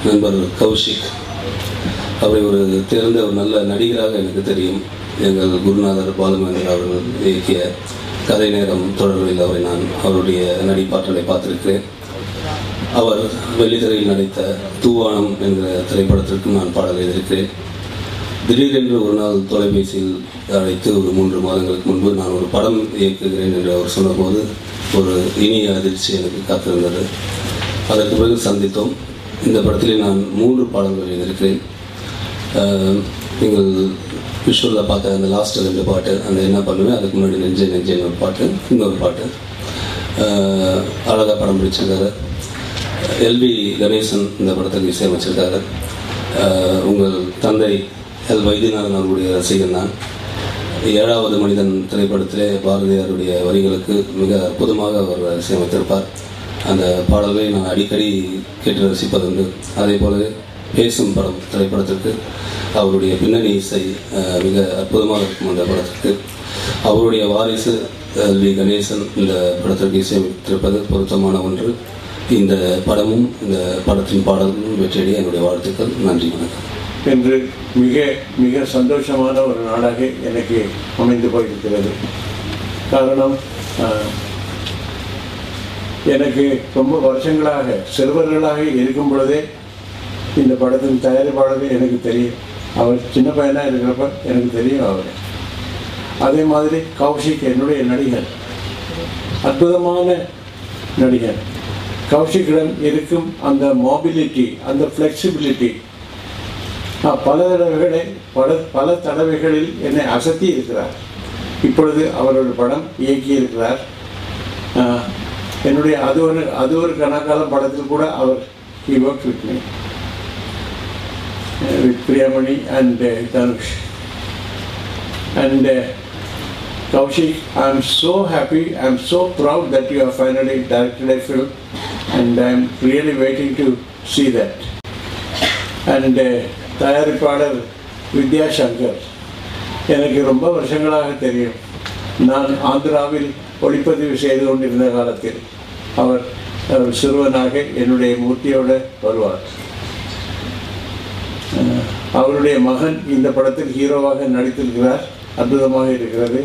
நண்பர் கௌஷிக் அவரை ஒரு தேர்ந்த ஒரு நல்ல நடிகராக எனக்கு தெரியும் எங்கள் குருநாதர் பாலுமேந்தர் அவர்கள் இயக்கிய கதை நேரம் தொடர்களில் அவரை நான் அவருடைய நடிப்பாற்றலை பார்த்திருக்கிறேன் அவர் வெள்ளித்திரையில் நடித்த தூவானம் என்கிற திரைப்படத்திற்கு நான் பாடல் எழுதியிருக்கிறேன் திடீரென்று ஒரு நாள் தொலைபேசியில் அழைத்து ஒரு மூன்று மாதங்களுக்கு முன்பு நான் ஒரு படம் இயக்குகிறேன் என்று அவர் சொன்னபோது ஒரு இனிய அதிர்ச்சி எனக்கு காத்திருந்தது அதற்கு பிறகு சந்தித்தோம் இந்த படத்திலே நான் மூன்று பாடல்கள் எழுதியிருக்கிறேன் ஆஹ், நீங்கள் விஷுவலில் பார்த்த அந்த லாஸ்ட் ரெண்டு பாட்டு அந்த என்ன பண்ணுவேன் அதுக்கு முன்னாடி நெஞ்சே நெஞ்சேன்னு ஒரு பாட்டு இன்னொரு பாட்டு ஆஹ், அழகா படம் பிடிச்சிருக்காரு எல்வி கணேசன் இந்த படத்துக்கு இசையமைச்சிருக்காரு ஆஹ், உங்கள் தந்தை எல் வைத்தியநாதன் அவர்களுடைய ரசிகன் நான் ஏழாவது மனிதன் திரைப்படத்திலே பாரதியாருடைய வரிகளுக்கு மிக அற்புதமாக அவர் இசையமைத்திருப்பார் அந்த பாடல்களை நான் அடிக்கடி கேட்டு ரசிப்பதுண்டு அதே போலவே பேசும் படம் திரைப்படத்திற்கு அவருடைய பின்னணி இசை அஹ், மிக அற்புதமாக இருக்கும் அந்த படத்திற்கு அவருடைய வாரிசு எல் வி கணேசன் இந்த படத்திற்கு இசையமைத்திருப்பது பொருத்தமான ஒன்று இந்த படமும் இந்த படத்தின் பாடல்களும் வெற்றியடைய என்னுடைய வாழ்த்துக்கள் நன்றி வணக்கம் என்று மிக மிக சந்தோஷமான ஒரு நாளாக எனக்கு அமைந்து போயிருக்கிறது காரணம் ஆஹ், எனக்கு ரொம்ப வருஷங்களாக சிறுவர்களாக இருக்கும் பொழுதே இந்த படத்தின் தயாரிப்பாளர் எனக்கு தெரியும் அவர் சின்ன பையனாக இருக்கிறப்ப எனக்கு தெரியும் அவர் அதே மாதிரி கௌஷிக் என்னுடைய நடிகர் அற்புதமான நடிகர் கௌஷிக்கிடம் இருக்கும் அந்த மொபிலிட்டி அந்த ஃப்ளெக்சிபிலிட்டி நான் பல தடவைகளை பல பல தடவைகளில் என்னை அசத்தி இருக்கிறார் இப்பொழுது அவரோட படம் இயக்கி இருக்கிறார் ஆஹ், என்னுடைய அது ஒரு அது ஒரு கணக்காலம் படத்தில் கூட அவர் he work with me with Priyamani and Dhanush and Kaushik, I'm so happy, I'm so proud that you have finally directed a film and I'm really waiting to see that. And தயாரிப்பாளர் வித்யா சங்கர் எனக்கு ரொம்ப வருஷங்களாக தெரியும் நான் ஆந்திராவில் ஒளிப்பதிவு செய்து கொண்டிருந்த காலத்தில் அவர் அவர் சிறுவனாக என்னுடைய மூர்த்தியோடு வருவார் அஹ், அவருடைய மகன் இந்த படத்தில் ஹீரோவாக நடித்திருக்கிறார் அற்புதமாக இருக்கிறது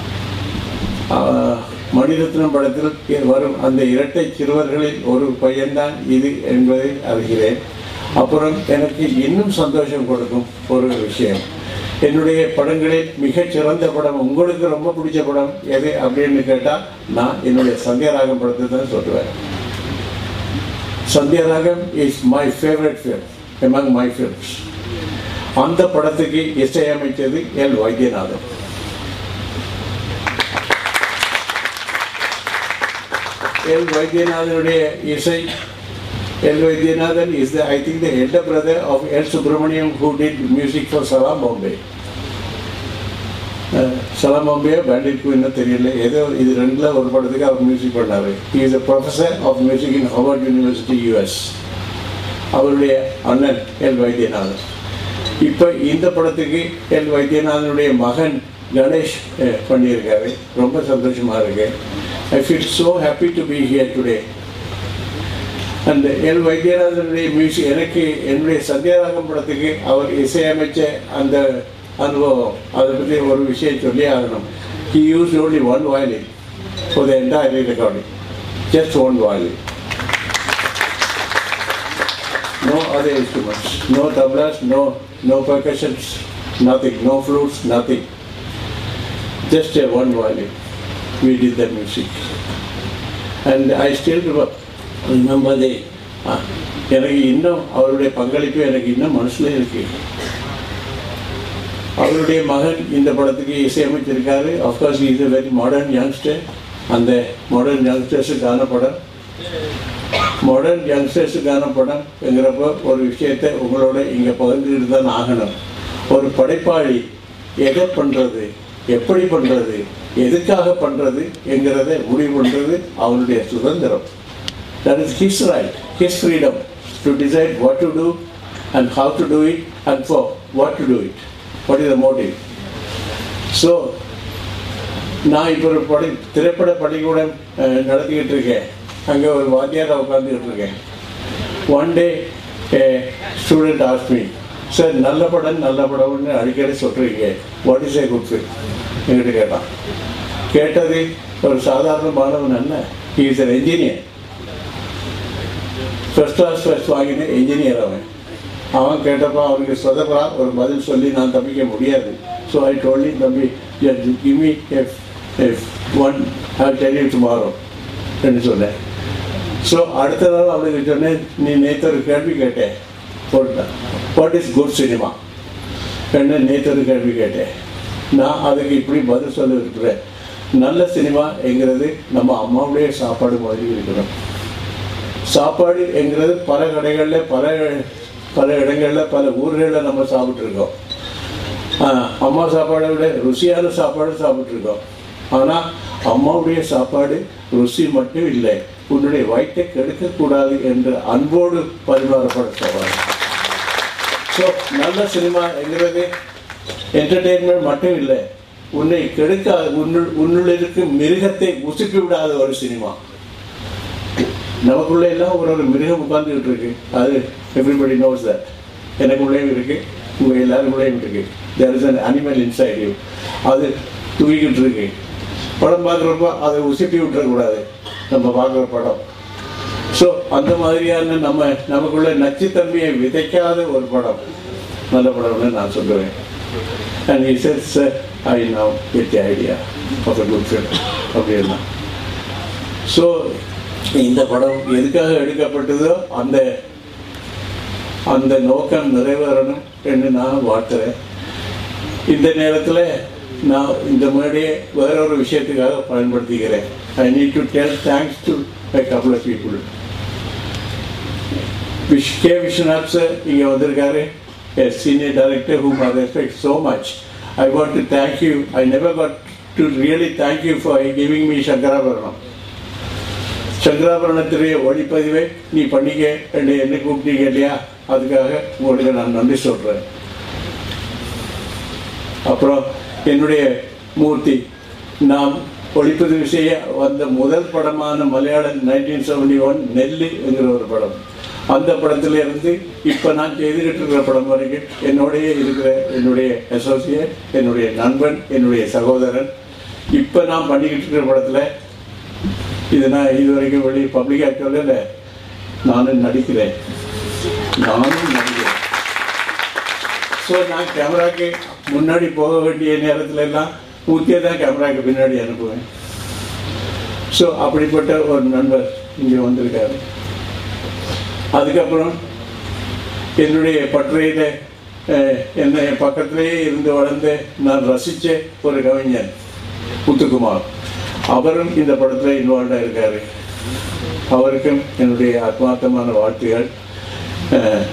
ஆஹ், மணிரத்னம் படத்தில் வரும் அந்த இரட்டை சிறுவர்களில் ஒரு பையன்தான் இது என்பதை அறிகிறேன் அப்புறம் எனக்கு இன்னும் சந்தோஷம் கொடுக்கும் ஒரு விஷயம் என்னுடைய படங்களில் மிகச் சிறந்த படம் உங்களுக்கு ரொம்ப பிடிச்ச படம் எது அப்படின்னு கேட்டால் நான் என்னுடைய சந்தியாராகம் படத்தை தான் சொல்லுவேன் Sandhyaraagam is my favourite film among my films அந்த படத்துக்கு இசையமைத்தது எல் வைத்தியநாதன் எல் வைத்தியநாதனுடைய இசை L Vaidyanathan is the I think the elder brother of L Subramaniam who did music for Salaam Bombay சலாம் பாம்பே பேண்டிட் இன்னும் தெரியல ஏதோ இது ரெண்டில் ஒரு படத்துக்கு அவர் மியூசிக் பண்ணார் is a professor of music in Harvard University US அவருடைய அண்ணன் எல் வைத்தியநாதன் இப்போ இந்த படத்துக்கு எல் வைத்தியநாதனுடைய மகன் கணேஷ் அஹ், பண்ணியிருக்காரு ரொம்ப சந்தோஷமா இருக்கு I feel so happy to be here today அந்த எல் வைத்தியநாதனுடைய மியூசிக் எனக்கு என்னுடைய சந்தியாராகம் படத்துக்கு அவர் இசையமைச்ச அந்த அனுபவம் அதை பற்றி ஒரு விஷயம் சொல்லி ஆகணும் he use only one violin for the entire recording just one violin no other instruments, no tablas, no no percussions, nothing, no flutes, nothing. Just a one violin. We did the music. And I still remember, remember the ah, எனக்கு இன்னும் அவருடைய பங்களிப்பு எனக்கு இன்னும் மனசுல இருக்கு அவருடைய மகன் இந்த படத்துக்கு இசையமைச்சிருக்காரு of course is a very modern youngster அந்த மாடர்ன் யங்ஸ்டர்ஸுக்கான படம் மாடர்ன் யங்ஸ்டர்ஸுக்கான படம் என்கிறப்போ ஒரு விஷயத்தை உங்களோட இங்கே பகிர்ந்துக்கிட்டு தான் ஆகணும் ஒரு படைப்பாளி எதை பண்ணுறது எப்படி பண்ணுறது எதுக்காக பண்ணுறது என்கிறத முடிவு பண்ணுறது அவனுடைய சுதந்திரம் that is his right his freedom to decide what to do and how to do it and for what to do it what is the motive so நான் இப்போ ஒரு படி திரைப்பட பள்ளிக்கூடம் அஹ், நடத்திக்கிட்டு இருக்கேன் அங்கே ஒரு வாத்தியாரை உட்காந்துக்கிட்டு இருக்கேன் one day a student asked me sir நல்ல படம் நல்ல படம்னு அடிக்கடி சொல்கிறீங்க what is a good film என்கிட்ட கேட்டான் கேட்டது ஒரு சாதாரண மாணவன் என்ன he is an engineer first class first வாங்கின என்ஜினியர் அவன் அவன் கேட்டப்போ அவனுக்கு சொதப்பா ஒரு பதில் சொல்லி நான் தப்பிக்க முடியாது ஸோ ஐ டோல்லி தம்பி give me F F one I tell you tomorrow என்று சொன்னேன் ஸோ அடுத்த நாள் அவனுக்கு சொன்னேன் நீ நேற்று ஒரு கேள்வி கேட்டேன் போட்டான் வாட் இஸ் குட் சினிமா என்ன நேற்று ஒரு கேள்வி கேட்டேன் நான் அதுக்கு இப்படி பதில் சொல்ல இருக்கிறேன் நல்ல சினிமா என்கிறது நம்ம அம்மாவுடைய சாப்பாடு மாதிரி இருக்கணும் சாப்பாடு என்கிறது பல கடைகளில் பல பல இடங்களில் பல ஊர்களில் நம்ம சாப்பிட்ருக்கோம் அம்மா சாப்பாடை விட ருசியான சாப்பாடு சாப்பிட்ருக்கோம் ஆனால் அம்மாவுடைய சாப்பாடு ருசி மட்டும் இல்லை உன்னுடைய வயிற்றை கெடுக்கக்கூடாது என்று அன்போடு பரிமாறப்பட சொல்வாங்க ஸோ நல்ல சினிமா என்கிறது என்டர்டெயின்மெண்ட் மட்டும் இல்லை உன்னை கெடுக்காத உன்னுள் உன்னுள் இருக்கும் மிருகத்தை உசுப்பி விடாத ஒரு சினிமா நமக்குள்ளே எல்லாம் ஒரு ஒரு மிருகம் உட்கார்ந்துக்கிட்டு இருக்கு அது எவ்ரிபடி நோஸ் தட் எனக்குள்ளேயும் இருக்கு உங்க எல்லாருக்குள்ளேயும் இருக்கு there is an animal inside you அது தூக்கிக்கிட்டு இருக்கு படம் பார்க்குறப்ப அதை உசுப்பி விட்டுறக்கூடாது நம்ம பார்க்குற படம் ஸோ அந்த மாதிரியான நம்ம நமக்குள்ள நச்சுத்தன்மையை விதைக்காத ஒரு படம் நல்ல படம்னு நான் சொல்லுவேன் and he said sir I now get the idea of a good film அப்படின்னா ஸோ இந்த படம் எதுக்காக எடுக்கப்பட்டதோ அந்த அந்த நோக்கம் நிறைவேறணும் என்று நான் வாழ்த்துறேன் இந்த நேரத்தில் நான் இந்த மேடையை வேற ஒரு விஷயத்துக்காக பயன்படுத்திக்கிறேன் I need to tell thanks to a couple of people விஷ் கே விஸ்வநாத் சார் இங்கே வந்திருக்காரு a senior director whom I respect so much. I want to thank you. I never got to really thank you for giving me Shankarabharanam சங்கராபரணத்துடைய ஒளிப்பதிவை நீ பண்ணிக்க என்று என்னை கூப்பிட்டீங்க இல்லையா அதுக்காக உங்களுக்கு நான் நன்றி சொல்கிறேன் அப்புறம் என்னுடைய மூர்த்தி நாம் ஒளிப்பதிவு செய்ய வந்த முதல் படமான மலையாளம் நைன்டீன் செவன்டி ஒன் நெல்லு என்கிற ஒரு படம் அந்த படத்துல இருந்து இப்போ நான் செய்துகிட்டு இருக்கிற படம் வரைக்கும் என்னோடய இருக்கிற என்னுடைய அசோசியேட் என்னுடைய நண்பன் என்னுடைய சகோதரன் இப்போ நான் பண்ணிக்கிட்டு இருக்கிற படத்தில் இது நான் இது வரைக்கும் வெளியே பப்ளிக்காக சொல்லலை நானும் நடிக்கிறேன் நானும் நடிக்கிறேன் ஸோ நான் கேமராக்கு முன்னாடி போக வேண்டிய நேரத்துல எல்லாம் ஊத்தியே தான் கேமராக்கு பின்னாடி அனுப்புவேன் ஸோ அப்படிப்பட்ட ஒரு நண்பர் இங்கே வந்திருக்காரு அதுக்கப்புறம் என்னுடைய பற்றையில் என்னை பக்கத்திலேயே இருந்து வளர்ந்து நான் ரசித்த ஒரு கவிஞர் முத்துக்குமார் அவரும் இந்த படத்தில் இன்வால்வாக இருக்காரு அவருக்கும் என்னுடைய ஆத்மார்த்தமான வாழ்த்துகள் அஹ்,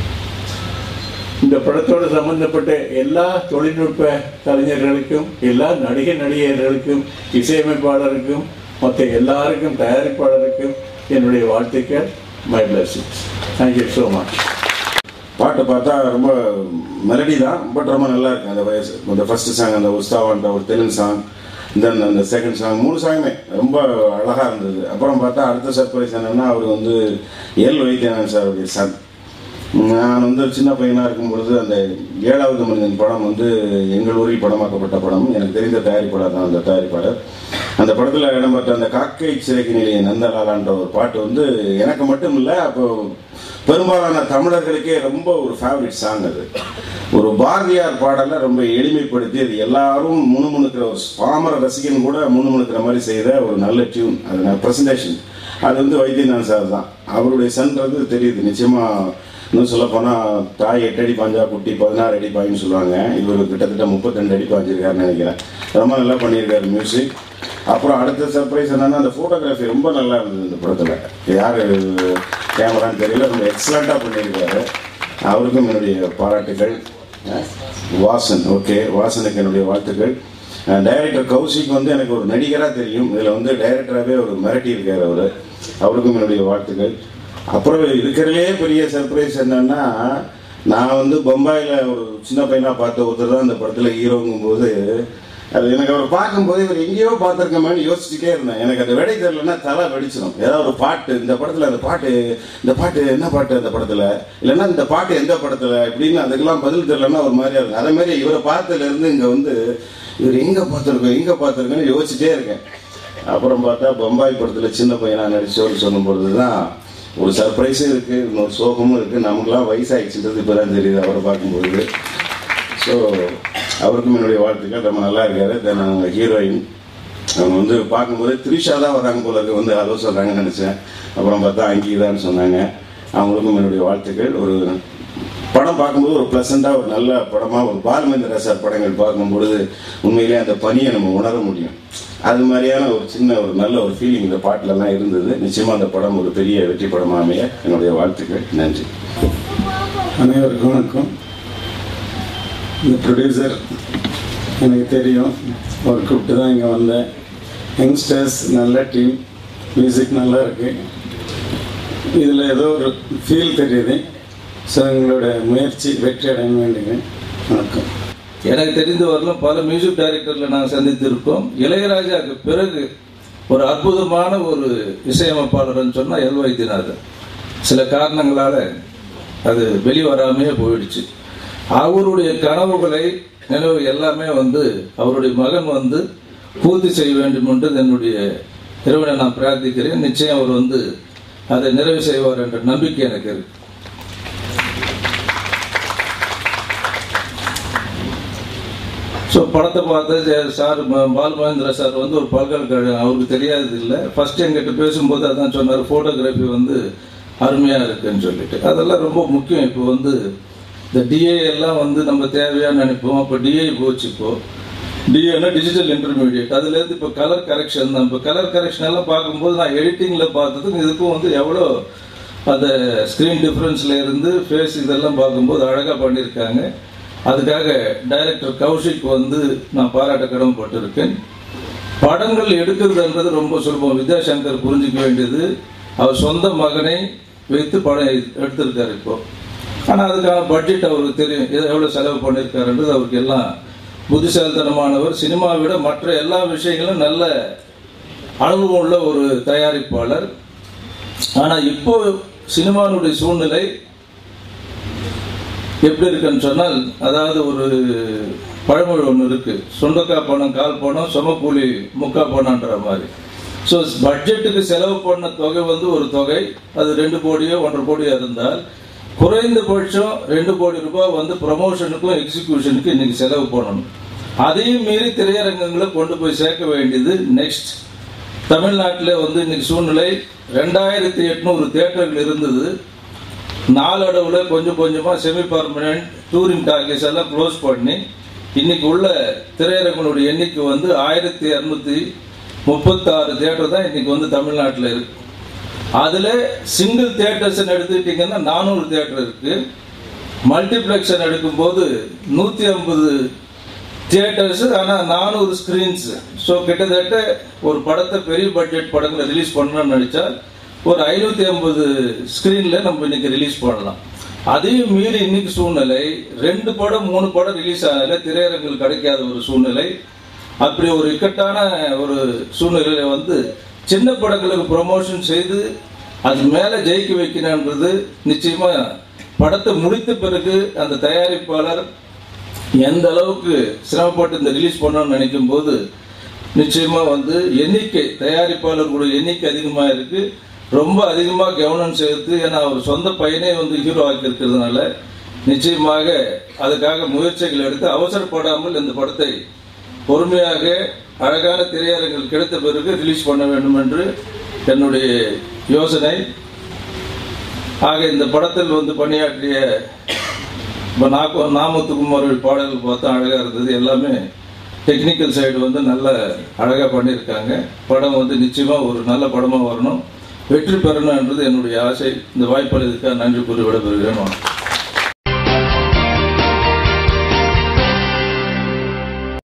இந்த படத்தோடு சம்பந்தப்பட்ட எல்லா தொழில்நுட்ப கலைஞர்களுக்கும் எல்லா நடிகை நடிகர்களுக்கும் இசையமைப்பாளருக்கும் மற்ற எல்லாருக்கும் தயாரிப்பாளருக்கும் என்னுடைய வாழ்த்துக்கள் my blessings thank you so much பாட்டு பார்த்தா ரொம்ப மெலடி தான் பட் ரொம்ப நல்லா இருக்கு அந்த வயசு அந்த ஃபர்ஸ்ட் சாங் அந்த உஸ்தாவான்ற ஒரு தெலுங்கு சாங் தென் அந்த செகண்ட் சாங் மூணு சாங்குமே ரொம்ப அழகாக இருந்தது அப்புறம் பார்த்தா அடுத்த சர்ப்ரைஸ் என்னன்னா அவர் வந்து எல் வைத்தியநாதன் சாருடைய சன் நான் வந்து ஒரு சின்ன பையனாக இருக்கும் பொழுது அந்த ஏழாவது மனிதன் படம் வந்து எங்கள் ஊரில் படமாக்கப்பட்ட படம் எனக்கு தெரிந்த தயாரிப்பாளர் தான் அந்த தயாரிப்பாளர் அந்த படத்தில் இடம்பெற்ற அந்த காக்கை சிறைக்கு நிலைய நந்தலாலான்ற ஒரு பாட்டு வந்து எனக்கு மட்டும் இல்லை அப்போ பெரும்பாலான தமிழர்களுக்கே ரொம்ப ஒரு ஃபேவரட் சாங் அது ஒரு பாரதியார் பாடலை ரொம்ப எளிமைப்படுத்தி அது எல்லாரும் முணுமுணுக்கிற ஒரு பாமர ரசிகன் கூட முணுமுணுக்கிற மாதிரி செய்த ஒரு நல்ல டியூன் அது ப்ரெசன்டேஷன் அது வந்து வைத்தியநாதன் சார் தான் அவருடைய சன்றது தெரியுது நிச்சயமா இன்னும் சொல்ல போனால் தாய் எட்டு அடி பாஞ்சா குட்டி பதினாறு அடி பாயின்னு சொல்லுவாங்க இவர் கிட்டத்தட்ட முப்பத்திரெண்டு அடி பாஞ்சிருக்காருன்னு நினைக்கிறேன் ரொம்ப நல்லா பண்ணியிருக்காரு மியூசிக் அப்புறம் அடுத்த சர்ப்ரைஸ் என்னன்னா அந்த ஃபோட்டோகிராஃபி ரொம்ப நல்லா இருந்தது இந்த படத்தில் யார் கேமரான்னு தெரியல ரொம்ப எக்ஸலண்ட்டாக பண்ணியிருக்காரு அவருக்கும் என்னுடைய பாராட்டுகள் அஹ், வாசன் ஓகே வாசனுக்கு என்னுடைய வாழ்த்துக்கள் டைரக்டர் கௌசிக் வந்து எனக்கு ஒரு நடிகராக தெரியும் இதில் வந்து டைரக்டராகவே ஒரு மிரட்டி இருக்கார் அவர் அவருக்கும் என்னுடைய வாழ்த்துக்கள் அப்புறம் இருக்கிறதுலே பெரிய சர்ப்ரைஸ் என்னன்னா நான் வந்து பம்பாயில் ஒரு சின்ன பையனாக பார்த்த ஒருத்தர் தான் அந்த படத்தில் ஹீரோங்கும் போது அது எனக்கு அவர் பார்க்கும்போது இவர் எங்கேயோ பார்த்துருக்கோமேனு யோசிச்சுட்டே இருந்தேன் எனக்கு அந்த விடை தெரியலன்னா தலை வெடிச்சிடும் ஏதாவது ஒரு பாட்டு இந்த படத்தில் அந்த பாட்டு இந்த பாட்டு என்ன பாட்டு அந்த படத்தில் இல்லைன்னா இந்த பாட்டு எந்த படத்தில் இப்படின்னு அதுக்கெல்லாம் பதில் தெரியலன்னா ஒரு மாதிரியா இருக்கும் அதே மாதிரி இவரை பார்த்ததுலேருந்து இங்கே வந்து இவர் எங்கே பார்த்துருக்கோம் எங்கே பார்த்துருக்கோன்னு யோசிச்சுட்டே இருக்கேன் அப்புறம் பார்த்தா பம்பாய் படத்தில் சின்ன பையனா நடிச்சோன்னு சொல்லும் பொழுது தான் ஒரு சர்ப்ரைஸும் இருக்குது இன்னொரு சோகமும் இருக்குது நமக்குலாம் வயசாகிடுச்சுன்றது இப்போ தான் தெரியுது அவரை பார்க்கும்பொழுது ஸோ அவருக்கும் என்னுடைய வாழ்த்துக்கள் ரொம்ப நல்லா இருக்காரு தென் அவங்க ஹீரோயின் அவங்க வந்து பார்க்கும்போது த்ரிஷா தான் வராங்க போல இருக்கு வந்து ஹலோ சொல்கிறாங்கன்னு நினச்சேன் அப்புறம் பார்த்தா அங்கீதான்னு சொன்னாங்க அவங்களுக்கும் என்னுடைய வாழ்த்துக்கள் ஒரு படம் பார்க்கும்போது ஒரு ப்ளசண்ட்டாக ஒரு நல்ல படமாக ஒரு பாலமேந்திர சார் படங்கள் பார்க்கும்பொழுது உண்மையிலேயே அந்த பணியை நம்ம உணர முடியும் அது மாதிரியான ஒரு சின்ன ஒரு நல்ல ஒரு ஃபீலிங் இந்த பாட்டிலலாம் இருந்தது நிச்சயமாக அந்த படம் ஒரு பெரிய வெற்றி படமாக அமைய என்னுடைய வாழ்த்துக்கள் நன்றி அனைவருக்கும் வணக்கம் இந்த ப்ரொடியூசர் எனக்கு தெரியும் அவர் கூப்பிட்டு தான் இங்கே வந்தேன் யங்ஸ்டர்ஸ் நல்ல டீம் மியூசிக் நல்லா இருக்கு இதில் ஏதோ ஒரு ஃபீல் தெரியுது ஸோ எங்களோட முயற்சி வெற்றி அடைய வேண்டுகிறேன் வணக்கம் எனக்கு தெரிந்த வரலும் பல மியூசிக் டைரக்டர்ல நாங்கள் சந்தித்திருக்கோம் இளையராஜாவுக்கு பிறகு ஒரு அற்புதமான ஒரு இசையமைப்பாளர்னு சொன்னால் எல் வைத்தியநாதன் சில காரணங்களால அது வெளிவராமையே போயிடுச்சு அவருடைய கனவுகளை நினைவு எல்லாமே வந்து அவருடைய மகன் வந்து பூர்த்தி செய்ய வேண்டும் என்று என்னுடைய இறைவனை நான் பிரார்த்திக்கிறேன் நிச்சயம் அவர் வந்து அதை நிறைவு செய்வார் என்ற நம்பிக்கை எனக்கு இருக்கு ஸோ படத்தை பார்த்து ஜெ- சார் ம- பால் மகேந்திர சார் வந்து ஒரு பல்கலைக்கழகம் அவருக்கு தெரியாது இல்லை ஃபர்ஸ்ட் என்கிட்ட பேசும்போது அதான் சொன்னார் ஃபோட்டோகிராஃபி வந்து அருமையாக இருக்குன்னு சொல்லிட்டு அதெல்லாம் ரொம்ப முக்கியம் இப்போ வந்து இந்த டிஏ எல்லாம் வந்து நம்ம தேவையான்னு நினைப்போம் அப்போ டிஏ போச்சு இப்போ டிஏனா டிஜிட்டல் இன்டர்மீடியட் அதுலேருந்து இப்போ கலர் கரெக்ஷன் தான் இப்போ கலர் கரெக்ஷன் எல்லாம் பார்க்கும்போது நான் எடிட்டிங்கில் பார்த்ததுக்கும் இதுக்கும் வந்து எவ்வளோ அந்த ஸ்க்ரீன் டிஃப்ரென்ஸில் இருந்து ஃபேஸ் இதெல்லாம் பார்க்கும்போது அழகாக பண்ணியிருக்காங்க அதுக்காக டைரக்டர் கௌஷிக் வந்து நான் பாராட்ட கடமைப்பட்டிருக்கேன் படங்கள் எடுக்கிறதுன்றது ரொம்ப சுலபம் வித்யாசங்கர் புரிஞ்சுக்க வேண்டியது அவர் சொந்த மகனை வைத்து படம் எ- எடுத்திருக்காரு இப்போ ஆனால் அதுக்கான பட்ஜெட் அவருக்கு தெரியும் எது எவ்வளோ செலவு பண்ணியிருக்காருன்றது அவருக்கு எல்லாம் புத்திசாலித்தனமானவர் சினிமாவை விட மற்ற எல்லா விஷயங்களும் நல்ல அனுபவம் உள்ள ஒரு தயாரிப்பாளர் ஆனால் இப்போ சினிமானுடைய சூழ்நிலை எப்படி இருக்குன்னு சொன்னால் அதாவது ஒரு பழமொழி ஒன்று இருக்கு சொந்தக்கா பணம் கால் பணம் சமக்கூலி முக்கா பணம்ன்ற மாதிரி ஸோ பட்ஜெட்டுக்கு செலவு பண்ண தொகை வந்து ஒரு தொகை அது ரெண்டு கோடியோ ஒன்றரை கோடியோ இருந்தால் குறைந்தபட்சம் ரெண்டு கோடி ரூபாய் வந்து ப்ரமோஷனுக்கும் எக்ஸிகியூஷனுக்கும் இன்னைக்கு செலவு பண்ணணும் அதையும் மீறி திரையரங்கங்களை கொண்டு போய் சேர்க்க வேண்டியது நெக்ஸ்ட் தமிழ்நாட்டில் வந்து இன்னைக்கு சூழ்நிலை ரெண்டாயிரத்தி எட்நூறு தியேட்டர்கள் இருந்தது நாளடைவில் கொஞ்சம் கொஞ்சமாக செமி பர்மனன்ட் டூரிங் டாக்கீஸ் எல்லாம் க்ளோஸ் பண்ணி இன்னைக்கு உள்ள திரையரங்களுடைய எண்ணிக்கை வந்து ஆயிரத்தி இரநூத்தி முப்பத்தாறு தியேட்டர் தான் இன்னைக்கு வந்து தமிழ்நாட்டில் இருக்கு அதில் சிங்கிள் தியேட்டர்ஸ் எடுத்துக்கிட்டிங்கன்னா நானூறு தியேட்டர் இருக்கு மல்டிப்ளெக்ஷன் எடுக்கும்போது நூற்றி ஐம்பது தியேட்டர்ஸ் ஆனால் நானூறு ஸ்க்ரீன்ஸ் ஸோ கிட்டத்தட்ட ஒரு படத்தை பெரிய பட்ஜெட் படங்களை ரிலீஸ் பண்ணணும்னு நினச்சா ஒரு ஐநூற்றி ஐம்பது ஸ்க்ரீனில் நம்ம இன்னைக்கு ரிலீஸ் பண்ணலாம் அதையும் மீறி இன்னைக்கு சூழ்நிலை ரெண்டு படம் மூணு படம் ரிலீஸ் ஆனால திரையரங்கில் கிடைக்காத ஒரு சூழ்நிலை அப்படி ஒரு இக்கட்டான ஒரு சூழ்நிலையில வந்து சின்ன படங்களுக்கு ப்ரொமோஷன் செய்து அது மேலே ஜெயிக்க வைக்கணுன்றது நிச்சயமா படத்தை முடித்த பிறகு அந்த தயாரிப்பாளர் எந்த அளவுக்கு சிரமப்பட்டு இந்த ரிலீஸ் பண்ணணும்னு நினைக்கும் போது நிச்சயமா வந்து எண்ணிக்கை தயாரிப்பாளர்களுடைய எண்ணிக்கை அதிகமா இருக்கு ரொம்ப அதிகமா கவனம் செலுத்து ஏன்னா அவர் சொந்த பையனே வந்து ஹீரோ ஆக்கி இருக்கிறதுனால நிச்சயமாக அதுக்காக முயற்சிகள் எடுத்து அவசரப்படாமல் இந்த படத்தை பொறுமையாக அழகான திரையரங்கில் கிடைத்த பிறகு ரிலீஸ் பண்ண வேண்டும் என்று என்னுடைய யோசனை ஆக இந்த படத்தில் வந்து பணியாற்றிய இப்போ நாக்கு நாமத்துக்குமார் பாடல்கள் பார்த்தா அழகாக இருந்தது எல்லாமே டெக்னிக்கல் சைடு வந்து நல்ல அழகாக பண்ணியிருக்காங்க படம் வந்து நிச்சயமாக ஒரு நல்ல படமாக வரணும் வெற்றி பெறணும் என்றது என்னுடைய ஆசை இந்த வாய்ப்பளித்துக்காக நன்றி கூறி விடைபெறுகிறேன் வணக்கம்.